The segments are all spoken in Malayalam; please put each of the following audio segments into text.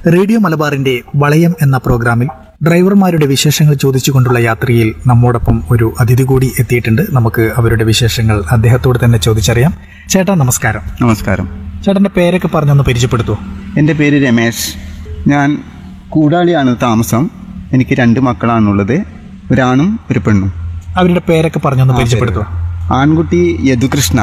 റേഡിയോ മലബാറിന്റെ വളയം എന്ന പ്രോഗ്രാമിൽ ഡ്രൈവർമാരുടെ വിശേഷങ്ങൾ ചോദിച്ചുകൊണ്ടുള്ള യാത്രയിൽ നമ്മോടൊപ്പം ഒരു അതിഥി കൂടി എത്തിയിട്ടുണ്ട് നമുക്ക് അവരുടെ വിശേഷങ്ങൾ അദ്ദേഹത്തോട് തന്നെ ചോദിച്ചറിയാം ചേട്ടാ നമസ്കാരം നമസ്കാരം ചേട്ടന്റെ പേരൊക്കെ പറഞ്ഞൊന്ന് പരിചയപ്പെടുത്തൂ എൻ്റെ പേര് രമേശ് ഞാൻ കൂടാളിയാണ് താമസം എനിക്ക് രണ്ട് മക്കളാണുള്ളത് ഒരാണും ഒരു പെണ്ണും അവരുടെ പേരൊക്കെ പറഞ്ഞൊന്ന് പരിചയപ്പെടുത്തൂ ആൺകുട്ടി യദുകൃഷ്ണ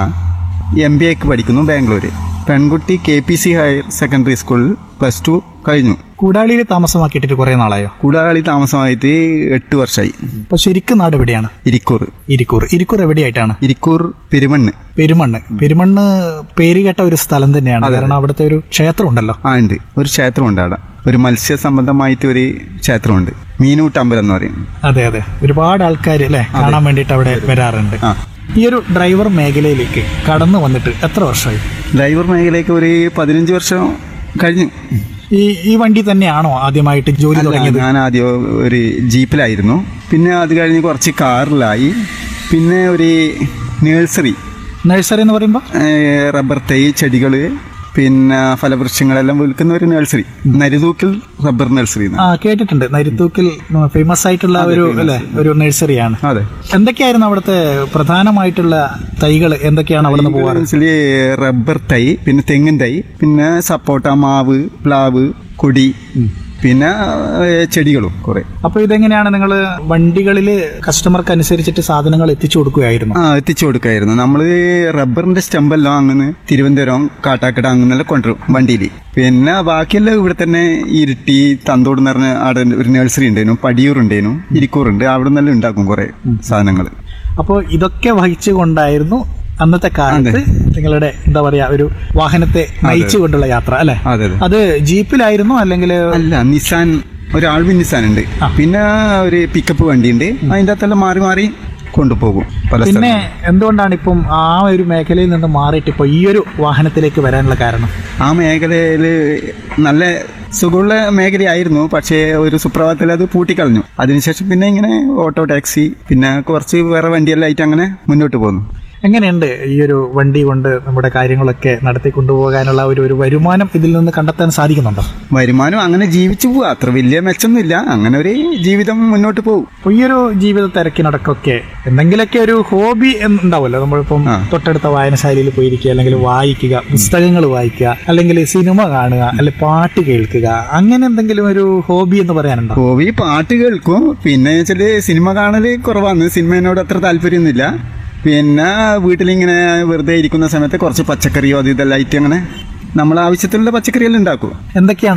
എം ബി എക്ക് പഠിക്കുന്നു ബാംഗ്ലൂർ പെൺകുട്ടി K P C higher secondary സ്കൂളിൽ പ്ലസ് ടു കഴിഞ്ഞു കൂടാളിയിൽ താമസമാക്കിയിട്ട് കുറെ നാളായോ കൂടാളി താമസമായിട്ട് എട്ട് വർഷമായി അപ്പൊ ശരിക്കും നാട് എവിടെയാണ് ഇരിക്കൂർ ഇരിക്കൂർ ഇരിക്കൂർ എവിടെയായിട്ടാണ് ഇരിക്കൂർ പെരുമണ്ണ് പെരുമണ്ണ് പെരുമണ്ണ് പേര് കേട്ട ഒരു സ്ഥലം തന്നെയാണ് കാരണം അവിടുത്തെ ഒരു ക്ഷേത്രം ഉണ്ടല്ലോ ആ ഉണ്ട് ഒരു ക്ഷേത്രമുണ്ട് അവിടെ ഒരു മത്സ്യ സംബന്ധമായിട്ട് ഒരു ക്ഷേത്രമുണ്ട് മീനൂട്ടമ്പലം എന്ന് പറയും അതെ അതെ ഒരുപാട് ആൾക്കാർ അല്ലെ കാണാൻ വേണ്ടിയിട്ട് അവിടെ വരാറുണ്ട് ആ ഈ ഒരു ഡ്രൈവർ മേഖലയിലേക്ക് കടന്നു വന്നിട്ട് എത്ര വർഷമായി ഡ്രൈവർ മേഖലയ്ക്ക് ഒരു പതിനഞ്ച് വർഷം കഴിഞ്ഞു ഈ ഈ വണ്ടി തന്നെയാണോ ആദ്യമായിട്ട് ജോലി അല്ല, തുടങ്ങിയത് ഞാൻ ആദ്യം ഒരു ജീപ്പിലായിരുന്നു പിന്നെ അത് കഴിഞ്ഞ് കുറച്ച് കാറിലായി പിന്നെ ഒരു നേഴ്സറി നഴ്സറി എന്ന് പറയുമ്പോൾ റബ്ബർ തൈ ചെടികൾ പിന്നെ ഫലവൃക്ഷങ്ങളെല്ലാം വിൽക്കുന്ന ഒരു നഴ്സറി നരിതൂക്കിൽ റബ്ബർ നഴ്സറി ആ കേട്ടിട്ടുണ്ട് നരിത്തൂക്കിൽ ഫേമസ് ആയിട്ടുള്ള ഒരു അല്ലെ ഒരു നഴ്സറിയാണ് അതെ എന്തൊക്കെയായിരുന്നു അവിടുത്തെ പ്രധാനമായിട്ടുള്ള തൈകൾ എന്തൊക്കെയാണ് അവിടെ നിന്ന് പോവാറ് മനസ്സില് റബ്ബർ തൈ പിന്നെ തെങ്ങിൻ തൈ പിന്നെ സപ്പോട്ട മാവ് പ്ലാവ് കൊടി പിന്നെ ഏഹ്, ചെടികളും കുറെ അപ്പൊ ഇതെങ്ങനെയാണ് നിങ്ങൾ വണ്ടികളിൽ കസ്റ്റമർക്ക് അനുസരിച്ചിട്ട് സാധനങ്ങൾ എത്തിച്ചു കൊടുക്കുകയായിരുന്നു ആ എത്തിച്ചു കൊടുക്കായിരുന്നു നമ്മൾ റബ്ബറിന്റെ സ്റ്റമ്പെല്ലാം അങ്ങനെ തിരുവനന്തപുരം കാട്ടാക്കട അങ്ങനെല്ലാം കൊണ്ടുവരും വണ്ടിയിൽ പിന്നെ ബാക്കിയെല്ലാം ഇവിടെ തന്നെ ഇരുട്ടി തന്തോട് എന്ന് പറഞ്ഞ അവിടെ ഒരു നഴ്സറി ഉണ്ടായിരുന്നു പടിയൂർ ഉണ്ടായിരുന്നു ഇരിക്കൂറുണ്ട് അവിടെ നിന്നെല്ലാം ഉണ്ടാക്കും കുറെ സാധനങ്ങൾ അപ്പോൾ ഇതൊക്കെ വഹിച്ചുകൊണ്ടായിരുന്നു അന്നത്തെ കാലത്ത് നിങ്ങളുടെ എന്താ പറയാ ഒരു വാഹനത്തെ നയിച്ചുകൊണ്ടുള്ള യാത്ര അല്ലെ അതെ അതെ അത് ജീപ്പിലായിരുന്നു അല്ലെങ്കിൽ അല്ല നിസാൻ ഒരു ആൾവിൻ നിസാൻ ഉണ്ട് പിന്നെ ഒരു പിക്കപ്പ് വണ്ടി ഉണ്ട് അതിൻ്റെ അകത്തെല്ലാം മാറി മാറി കൊണ്ടുപോകും പല പിന്നെ സ്ഥലം എന്തുകൊണ്ടാണ് ഇപ്പം ആ ഒരു മേഖലയിൽ നിന്ന് മാറിയിട്ട് ഇപ്പൊ ഈ ഒരു വാഹനത്തിലേക്ക് വരാനുള്ള കാരണം ആ മേഖലയിൽ നല്ല സുഖമുള്ള മേഖലയായിരുന്നു പക്ഷേ ഒരു സുപ്രഭാതത്തിൽ അത് പൂട്ടിക്കളഞ്ഞു അതിനുശേഷം പിന്നെ ഇങ്ങനെ ഓട്ടോ ടാക്സി പിന്നെ കുറച്ച് വേറെ വണ്ടിയെല്ലാം ആയിട്ട് അങ്ങനെ മുന്നോട്ട് പോകുന്നു എങ്ങനെയുണ്ട് ഈ ഒരു വണ്ടി കൊണ്ട് നമ്മുടെ കാര്യങ്ങളൊക്കെ നടത്തി കൊണ്ടുപോകാനുള്ള ഒരു ഒരു വരുമാനം ഇതിൽ നിന്ന് കണ്ടെത്താൻ സാധിക്കുന്നുണ്ടോ വരുമാനം അങ്ങനെ ജീവിച്ചു പോവാ അത്ര വലിയ മെച്ചമൊന്നുമില്ല അങ്ങനെ ഒരു ജീവിതം മുന്നോട്ട് പോകും അപ്പൊ ഈ ഒരു ജീവിത തിരക്കിനടക്കൊക്കെ എന്തെങ്കിലുമൊക്കെ ഒരു ഹോബി ഉണ്ടാവുമല്ലോ നമ്മളിപ്പം ആ. തൊട്ടടുത്ത വായനശാലയിൽ പോയിരിക്കുക അല്ലെങ്കിൽ വായിക്കുക പുസ്തകങ്ങൾ വായിക്കുക അല്ലെങ്കിൽ സിനിമ കാണുക അല്ലെങ്കിൽ പാട്ട് കേൾക്കുക അങ്ങനെ എന്തെങ്കിലും ഒരു ഹോബി എന്ന് പറയാനുണ്ടോ ഹോബി പാട്ട് കേൾക്കും പിന്നെ വെച്ചാല് സിനിമ കാണല് കുറവാണ് സിനിമയോട് അത്ര താല്പര്യമൊന്നുമില്ല പിന്നെ വീട്ടിലിങ്ങനെ വെറുതെ ഇരിക്കുന്ന സമയത്ത് കുറച്ച് പച്ചക്കറിയോ അത് ഇതെല്ലാം ആയിട്ട് അങ്ങനെ നമ്മൾ ആവശ്യത്തിലുള്ള പച്ചക്കറിയെല്ലാം ഉണ്ടാക്കും എന്തൊക്കെയാണ്